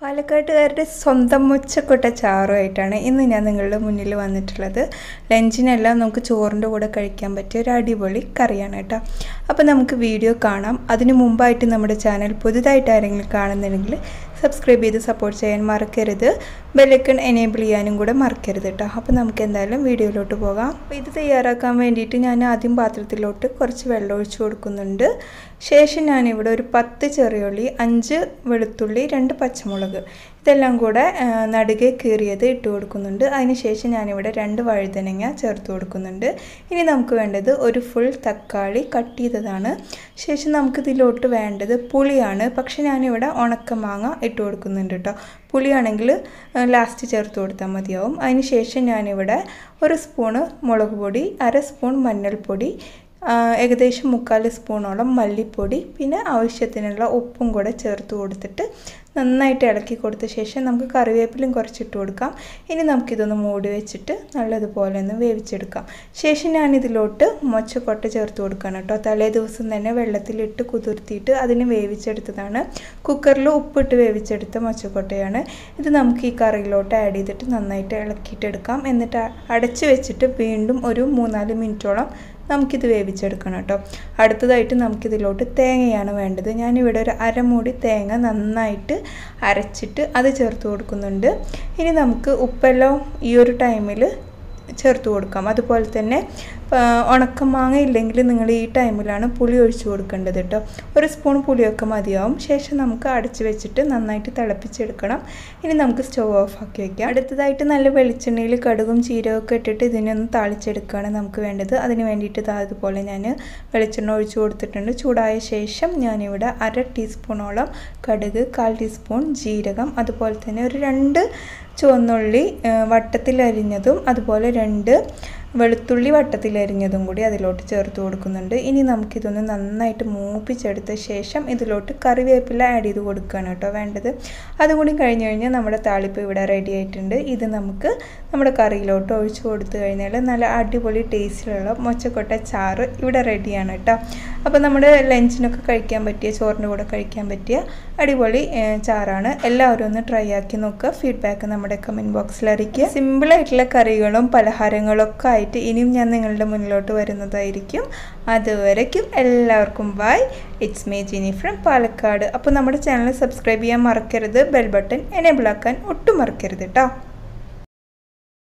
പാലക്കാട്ടുകാരുടെ സ്വന്തം മുച്ചക്കൊട്ട ചാറുമായിട്ടാണ് ഇന്ന് ഞാൻ നിങ്ങളുടെ മുന്നിൽ വന്നിട്ടുള്ളത് ലഞ്ചിനെല്ലാം നമുക്ക് ചോറിൻ്റെ കൂടെ കഴിക്കാൻ പറ്റിയ ഒരു അടിപൊളി കറിയാണ് കേട്ടോ അപ്പോൾ നമുക്ക് വീഡിയോ കാണാം അതിന് മുമ്പായിട്ട് നമ്മുടെ ചാനൽ പുതുതായിട്ട് ആരെങ്കിലും കാണുന്നുണ്ടെങ്കിൽ സബ്സ്ക്രൈബ് ചെയ്ത് സപ്പോർട്ട് ചെയ്യാൻ മറക്കരുത് ബെല്ലൈക്കൺ എനേബിൾ ചെയ്യാനും കൂടെ മറക്കരുത് കേട്ടോ അപ്പോൾ നമുക്ക് എന്തായാലും വീഡിയോയിലോട്ട് പോകാം അപ്പോൾ ഇത് തയ്യാറാക്കാൻ വേണ്ടിയിട്ട് ഞാൻ ആദ്യം പാത്രത്തിലോട്ട് കുറച്ച് വെള്ളം ഒഴിച്ചു കൊടുക്കുന്നുണ്ട് ശേഷം ഞാനിവിടെ ഒരു പത്ത് ചെറിയുള്ളി അഞ്ച് വെളുത്തുള്ളി രണ്ട് പച്ചമുളക് ഇതെല്ലാം കൂടെ ആ, നടുകെ കീറിയത് ഇട്ട് കൊടുക്കുന്നുണ്ട് അതിനുശേഷം ഞാനിവിടെ രണ്ട് വഴുതനങ്ങ ചേർത്ത് കൊടുക്കുന്നുണ്ട് ഇനി നമുക്ക് വേണ്ടത് ഒരു ഫുൾ തക്കാളി കട്ട് ചെയ്തതാണ് ശേഷം നമുക്ക് ഇതിലോട്ട് വേണ്ടത് പുളിയാണ് പക്ഷെ ഞാനിവിടെ ഉണക്കമാങ്ങ ഇട്ട് കൊടുക്കുന്നുണ്ട് കേട്ടോ പുളിയാണെങ്കിൽ ലാസ്റ്റ് ചേർത്ത് കൊടുത്താൽ മതിയാവും അതിന് ശേഷം ഞാനിവിടെ ഒരു സ്പൂണ് മുളക് പൊടി അര സ്പൂൺ മഞ്ഞൾപ്പൊടി ആ, ഏകദേശം മുക്കാൽ സ്പൂണോളം മല്ലിപ്പൊടി പിന്നെ ആവശ്യത്തിനുള്ള ഉപ്പും കൂടെ ചേർത്ത് കൊടുത്തിട്ട് നന്നായിട്ട് ഇളക്കി കൊടുത്ത ശേഷം നമുക്ക് കറിവേപ്പിലും കുറച്ചിട്ട് കൊടുക്കാം ഇനി നമുക്കിതൊന്ന് മൂടി വെച്ചിട്ട് നല്ലതുപോലെ ഒന്ന് വേവിച്ചെടുക്കാം ശേഷം ഞാനിതിലോട്ട് മൊച്ചക്കൊട്ട ചേർത്ത് കൊടുക്കണം കേട്ടോ തലേ ദിവസം തന്നെ വെള്ളത്തിലിട്ട് കുതിർത്തിയിട്ട് അതിന് വേവിച്ചെടുത്തതാണ് കുക്കറിൽ ഉപ്പിട്ട് വേവിച്ചെടുത്ത മൊച്ചക്കൊട്ടയാണ് ഇത് നമുക്ക് ഈ കറിയിലോട്ട് ആഡ് ചെയ്തിട്ട് നന്നായിട്ട് ഇളക്കിയിട്ടെടുക്കാം എന്നിട്ട് അടച്ച് വെച്ചിട്ട് വീണ്ടും ഒരു മൂന്നാല് മിനിറ്റോളം നമുക്കിത് വേവിച്ചെടുക്കണം കേട്ടോ അടുത്തതായിട്ട് നമുക്കിതിലോട്ട് തേങ്ങയാണ് വേണ്ടത് ഞാനിവിടെ ഒരു അരമൂടി തേങ്ങ നന്നായിട്ട് അരച്ചിട്ട് അത് ചേർത്ത് കൊടുക്കുന്നുണ്ട് ഇനി നമുക്ക് ഉപ്പെല്ലാം ഈ ഒരു ടൈമിൽ ചേർത്ത് കൊടുക്കാം അതുപോലെ തന്നെ ആ, ഉണക്കമാങ്ങ ഇല്ലെങ്കിൽ നിങ്ങൾ ഈ ടൈമിലാണ് പുളി ഒഴിച്ചു കൊടുക്കേണ്ടത് കേട്ടോ ഒരു സ്പൂൺ പുളിയൊക്കെ മതിയാവും ശേഷം നമുക്ക് അടച്ച് വെച്ചിട്ട് നന്നായിട്ട് തിളപ്പിച്ചെടുക്കണം ഇനി നമുക്ക് സ്റ്റവ് ഓഫ് ആക്കി വെക്കാം അടുത്തതായിട്ട് നല്ല വെളിച്ചെണ്ണയിൽ കടുകും ചീരകമൊക്കെ ഇട്ടിട്ട് ഇതിനൊന്ന് താളിച്ചെടുക്കുകയാണ് നമുക്ക് വേണ്ടത് അതിന് വേണ്ടിയിട്ട് ഇതാ അതുപോലെ ഞാൻ വെളിച്ചെണ്ണ ഒഴിച്ചു കൊടുത്തിട്ടുണ്ട് ചൂടായ ശേഷം ഞാനിവിടെ അര ടീസ്പൂണോളം കടുക് കാൽ ടീസ്പൂൺ ജീരകം അതുപോലെ തന്നെ ഒരു രണ്ട് ചുവന്നുള്ളി ആ, വട്ടത്തിലരിഞ്ഞതും അതുപോലെ രണ്ട് വെളുത്തുള്ളി വട്ടത്തിലരിഞ്ഞതും കൂടി അതിലോട്ട് ചേർത്ത് കൊടുക്കുന്നുണ്ട് ഇനി നമുക്കിതൊന്ന് നന്നായിട്ട് മൂപ്പിച്ചെടുത്ത ശേഷം ഇതിലോട്ട് കറിവേപ്പില ആഡ് ചെയ്ത് കൊടുക്കുകയാണ് കേട്ടോ വേണ്ടത് അതുകൂടി കഴിഞ്ഞ് കഴിഞ്ഞാൽ നമ്മുടെ താളിപ്പ് ഇവിടെ റെഡി ആയിട്ടുണ്ട് ഇത് നമുക്ക് നമ്മുടെ കറിയിലോട്ട് ഒഴിച്ച് കൊടുത്തു കഴിഞ്ഞാൽ നല്ല അടിപൊളി ടേസ്റ്റിലുള്ള മൊച്ചക്കൊട്ട ചാറ് ഇവിടെ റെഡിയാണ് കേട്ടോ അപ്പോൾ നമ്മുടെ ലഞ്ചിനൊക്കെ കഴിക്കാൻ പറ്റിയ ചോറിൻ്റെ കൂടെ കഴിക്കാൻ പറ്റിയ അടിപൊളി ഏ, ചാറാണ് എല്ലാവരും ഒന്ന് ട്രൈ ആക്കി നോക്കുക ഫീഡ്ബാക്ക് നമ്മുടെ കമൻറ്റ് ബോക്സിൽ അറിയിക്കുക സിമ്പിളായിട്ടുള്ള കറികളും പലഹാരങ്ങളും ഒക്കെ ആയിട്ട് ഇനിയും ഞാൻ നിങ്ങളുടെ മുന്നിലോട്ട് വരുന്നതായിരിക്കും അതുവരയ്ക്കും എല്ലാവർക്കും bye it's me Jini from Palakkad അപ്പോൾ നമ്മുടെ ചാനൽ സബ്സ്ക്രൈബ് ചെയ്യാൻ മറക്കരുത് ബെൽ ബട്ടൺ എനേബിൾ ആക്കാൻ ഒട്ടും മറക്കരുത് കേട്ടോ